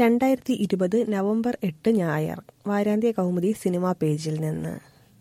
രണ്ടായിരത്തി ഇരുപത് നവംബർ എട്ട് ഞായർ വാരാന്ത്യ കൗമുദി സിനിമാ പേജിൽ നിന്ന്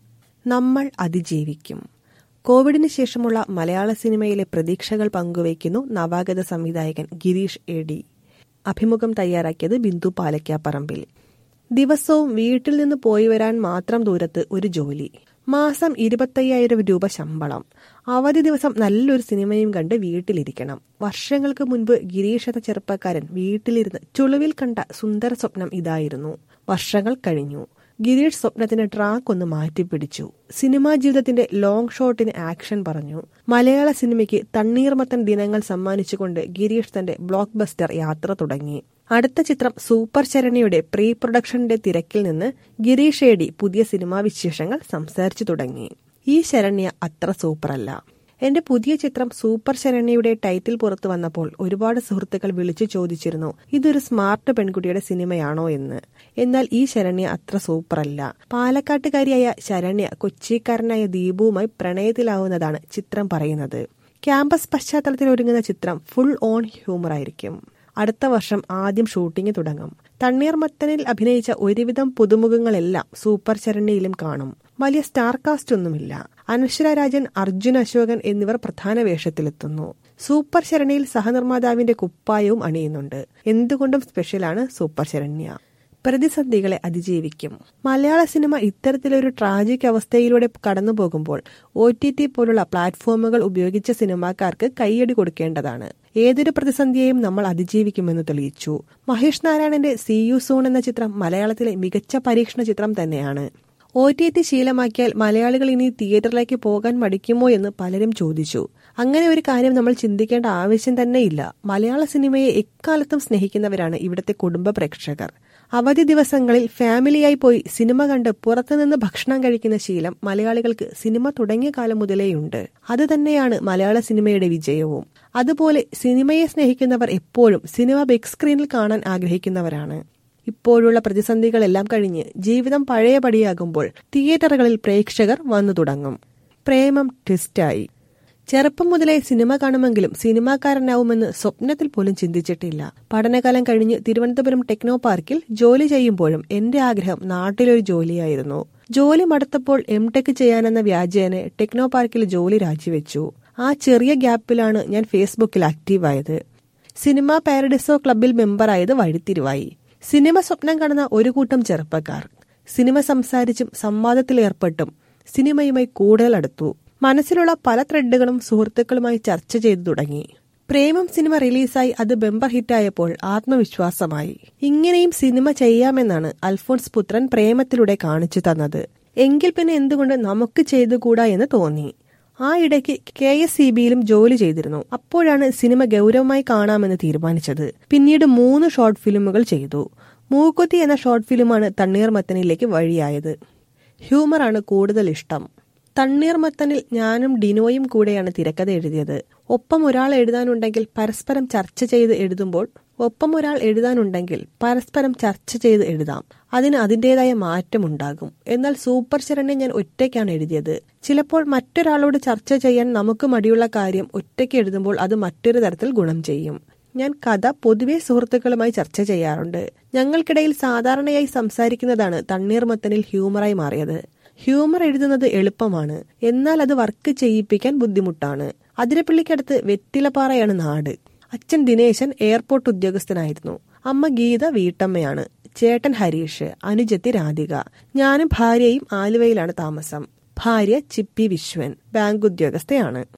നമ്മൾ അതിജീവിക്കും കോവിഡിന് ശേഷമുള്ള മലയാള സിനിമയിലെ പ്രതീക്ഷകൾ പങ്കുവയ്ക്കുന്നു നവാഗത സംവിധായകൻ ഗിരീഷ് എ ഡി അഭിമുഖം തയ്യാറാക്കിയത് ബിന്ദു പാലക്കാപ്പറമ്പിൽ ദിവസവും വീട്ടിൽ നിന്ന് പോയി വരാൻ മാത്രം ദൂരത്ത് ഒരു ജോലി മാസം ഇരുപത്തയ്യായിരം രൂപ ശമ്പളം അവധി ദിവസം നല്ലൊരു സിനിമയും കണ്ട് വീട്ടിലിരിക്കണം വർഷങ്ങൾക്ക് മുൻപ് ഗിരീഷ് എന്ന ചെറുപ്പക്കാരൻ വീട്ടിലിരുന്ന് ചുളിവിൽ കണ്ട സുന്ദര സ്വപ്നം ഇതായിരുന്നു വർഷങ്ങൾ കഴിഞ്ഞു ഗിരീഷ് സ്വപ്നത്തിന്റെ ട്രാക്ക് ഒന്ന് മാറ്റിപ്പിടിച്ചു സിനിമാ ജീവിതത്തിന്റെ ലോങ് ഷോട്ടിന് ആക്ഷൻ പറഞ്ഞു മലയാള സിനിമയ്ക്ക് തണ്ണീർമത്തൻ ദിനങ്ങൾ സമ്മാനിച്ചുകൊണ്ട് ഗിരീഷ് തന്റെ ബ്ലോക്ക് ബസ്റ്റർ യാത്ര തുടങ്ങി അടുത്ത ചിത്രം സൂപ്പർ ശരണ്യയുടെ പ്രീ പ്രൊഡക്ഷന്റെ തിരക്കിൽ നിന്ന് ഗിരീഷ് ഏടി പുതിയ സിനിമാ വിശേഷങ്ങൾ സംസാരിച്ചു തുടങ്ങി ഈ ശരണ്യ അത്ര സൂപ്പറല്ല എന്റെ പുതിയ ചിത്രം സൂപ്പർ ശരണ്യയുടെ ടൈറ്റിൽ പുറത്തു വന്നപ്പോൾ ഒരുപാട് സുഹൃത്തുക്കൾ വിളിച്ചു ചോദിച്ചിരുന്നു ഇതൊരു സ്മാർട്ട് പെൺകുട്ടിയുടെ സിനിമയാണോ എന്ന് എന്നാൽ ഈ ശരണ്യ അത്ര സൂപ്പറല്ല പാലക്കാട്ടുകാരിയായ ശരണ്യ കൊച്ചിക്കാരനായ ദീപുവുമായി പ്രണയത്തിലാവുന്നതാണ് ചിത്രം പറയുന്നത് ക്യാമ്പസ് പശ്ചാത്തലത്തിൽ ഒരുങ്ങുന്ന ചിത്രം ഫുൾ ഓൺ ഹ്യൂമർ ആയിരിക്കും അടുത്ത വർഷം ആദ്യം ഷൂട്ടിംഗ് തുടങ്ങും തണ്ണീർമത്തനിൽ അഭിനയിച്ച ഒരുവിധം പുതുമുഖങ്ങളെല്ലാം സൂപ്പർ ശരണ്യയിലും കാണും വലിയ സ്റ്റാർ കാസ്റ്റ് ഒന്നുമില്ല അനശ്വര രാജൻ അർജുൻ അശോകൻ എന്നിവർ പ്രധാന വേഷത്തിലെത്തുന്നു സൂപ്പർ ശരണ്യയിൽ സഹനിർമ്മാതാവിന്റെ കുപ്പായവും അണിയുന്നുണ്ട് എന്തുകൊണ്ടും സ്പെഷ്യലാണ് സൂപ്പർ ശരണ്യ പ്രതിസന്ധികളെ അതിജീവിക്കും മലയാള സിനിമ ഇത്തരത്തിലൊരു ട്രാജിക് അവസ്ഥയിലൂടെ കടന്നു പോകുമ്പോൾ ഒ ടി ടി പോലുള്ള പ്ലാറ്റ്ഫോമുകൾ ഉപയോഗിച്ച സിനിമാക്കാർക്ക് കൈയടി കൊടുക്കേണ്ടതാണ് ഏതൊരു പ്രതിസന്ധിയെയും നമ്മൾ അതിജീവിക്കുമെന്ന് തെളിയിച്ചു മഹേഷ് നാരായണന്റെ സി യു സൂൺ എന്ന ചിത്രം മലയാളത്തിലെ മികച്ച പരീക്ഷണ ചിത്രം തന്നെയാണ് ഒ ടി ടി ശീലമാക്കിയാൽ മലയാളികൾ ഇനി തിയേറ്ററിലേക്ക് പോകാൻ മടിക്കുമോ എന്ന് പലരും ചോദിച്ചു അങ്ങനെ ഒരു കാര്യം നമ്മൾ ചിന്തിക്കേണ്ട ആവശ്യം തന്നെയില്ല മലയാള സിനിമയെ എക്കാലത്തും സ്നേഹിക്കുന്നവരാണ് ഇവിടുത്തെ കുടുംബ പ്രേക്ഷകർ അവധി ദിവസങ്ങളിൽ ഫാമിലിയായി പോയി സിനിമ കണ്ട് പുറത്തുനിന്ന് ഭക്ഷണം കഴിക്കുന്ന ശീലം മലയാളികൾക്ക് സിനിമ തുടങ്ങിയ കാലം മുതലേയുണ്ട് അത് തന്നെയാണ് മലയാള സിനിമയുടെ വിജയവും അതുപോലെ സിനിമയെ സ്നേഹിക്കുന്നവർ എപ്പോഴും സിനിമ ബിഗ് സ്ക്രീനിൽ കാണാൻ ആഗ്രഹിക്കുന്നവരാണ് ഇപ്പോഴുള്ള പ്രതിസന്ധികളെല്ലാം കഴിഞ്ഞ് ജീവിതം പഴയപടിയാകുമ്പോൾ തിയേറ്ററുകളിൽ പ്രേക്ഷകർ വന്നു തുടങ്ങും പ്രേമം ട്വിസ്റ്റായി ചെറുപ്പം മുതലേ സിനിമ കാണുമെങ്കിലും സിനിമാക്കാരനാവുമെന്ന് സ്വപ്നത്തിൽ പോലും ചിന്തിച്ചിട്ടില്ല പഠനകാലം കഴിഞ്ഞ് തിരുവനന്തപുരം ടെക്നോ പാർക്കിൽ ജോലി ചെയ്യുമ്പോഴും എന്റെ ആഗ്രഹം നാട്ടിലൊരു ജോലിയായിരുന്നു ജോലി മടുത്തപ്പോൾ എം ടെക് ചെയ്യാനെന്ന വ്യാജേനെ ടെക്നോ പാർക്കിൽ ജോലി രാജിവെച്ചു ആ ചെറിയ ഗ്യാപ്പിലാണ് ഞാൻ ഫേസ്ബുക്കിൽ ആക്റ്റീവായത് സിനിമ പാരഡിസോ ക്ലബിൽ മെമ്പറായത് വഴിത്തിരിവായി സിനിമ സ്വപ്നം കാണുന്ന ഒരു കൂട്ടം ചെറുപ്പക്കാർ സിനിമ സംസാരിച്ചും സംവാദത്തിലേർപ്പെട്ടും സിനിമയുമായി കൂടുതൽ അടുത്തു മനസ്സിലുള്ള പല ത്രെഡുകളും സുഹൃത്തുക്കളുമായി ചർച്ച ചെയ്തു തുടങ്ങി പ്രേമം സിനിമ റിലീസായി അത് ബെമ്പർ ഹിറ്റായപ്പോൾ ആത്മവിശ്വാസമായി ഇങ്ങനെയും സിനിമ ചെയ്യാമെന്നാണ് അൽഫോൺസ് പുത്രൻ പ്രേമത്തിലൂടെ കാണിച്ചു തന്നത് എങ്കിൽ പിന്നെ എന്തുകൊണ്ട് നമുക്ക് ചെയ്തുകൂടാ എന്ന് തോന്നി ആ ഇടയ്ക്ക് കെ എസ് സി ബിയിലും ജോലി ചെയ്തിരുന്നു അപ്പോഴാണ് സിനിമ ഗൗരവമായി കാണാമെന്ന് തീരുമാനിച്ചത് പിന്നീട് മൂന്ന് ഷോർട്ട് ഫിലിമുകൾ ചെയ്തു മൂക്കുത്തി എന്ന ഷോർട്ട് ഫിലിമാണ് തണ്ണീർമത്തനിലേക്ക് വഴിയായത് ഹ്യൂമറാണ് കൂടുതൽ ഇഷ്ടം തണ്ണീർമത്തനിൽ ഞാനും ഡിനോയും കൂടെയാണ് തിരക്കഥ എഴുതിയത് ഒപ്പം ഒരാൾ എഴുതാനുണ്ടെങ്കിൽ പരസ്പരം ചർച്ച ചെയ്ത് എഴുതുമ്പോൾ ഒപ്പം ഒരാൾ എഴുതാനുണ്ടെങ്കിൽ പരസ്പരം ചർച്ച ചെയ്ത് എഴുതാം അതിന് അതിൻ്റെതായ മാറ്റമുണ്ടാകും എന്നാൽ സൂപ്പർ ശരണ്യെ ഞാൻ ഒറ്റയ്ക്കാണ് എഴുതിയത് ചിലപ്പോൾ മറ്റൊരാളോട് ചർച്ച ചെയ്യാൻ നമുക്ക് മടിയുള്ള കാര്യം ഒറ്റയ്ക്ക് എഴുതുമ്പോൾ അത് മറ്റൊരു തരത്തിൽ ഗുണം ചെയ്യും ഞാൻ കഥ പൊതുവെ സുഹൃത്തുക്കളുമായി ചർച്ച ചെയ്യാറുണ്ട് ഞങ്ങൾക്കിടയിൽ സാധാരണയായി സംസാരിക്കുന്നതാണ് തണ്ണീർമത്തനിൽ ഹ്യൂമറായി മാറിയത് ഹ്യൂമർ എഴുതുന്നത് എളുപ്പമാണ് എന്നാൽ അത് വർക്ക് ചെയ്യിപ്പിക്കാൻ ബുദ്ധിമുട്ടാണ് അതിരപ്പള്ളിക്കടുത്ത് വെറ്റിലപ്പാറയാണ് നാട് അച്ഛൻ ദിനേശൻ എയർപോർട്ട് ഉദ്യോഗസ്ഥനായിരുന്നു അമ്മ ഗീത വീട്ടമ്മയാണ് ചേട്ടൻ ഹരീഷ് അനുജത്തി രാധിക ഞാനും ഭാര്യയും ആലുവയിലാണ് താമസം ഭാര്യ ചിപ്പി വിശ്വൻ ബാങ്ക് ഉദ്യോഗസ്ഥയാണ്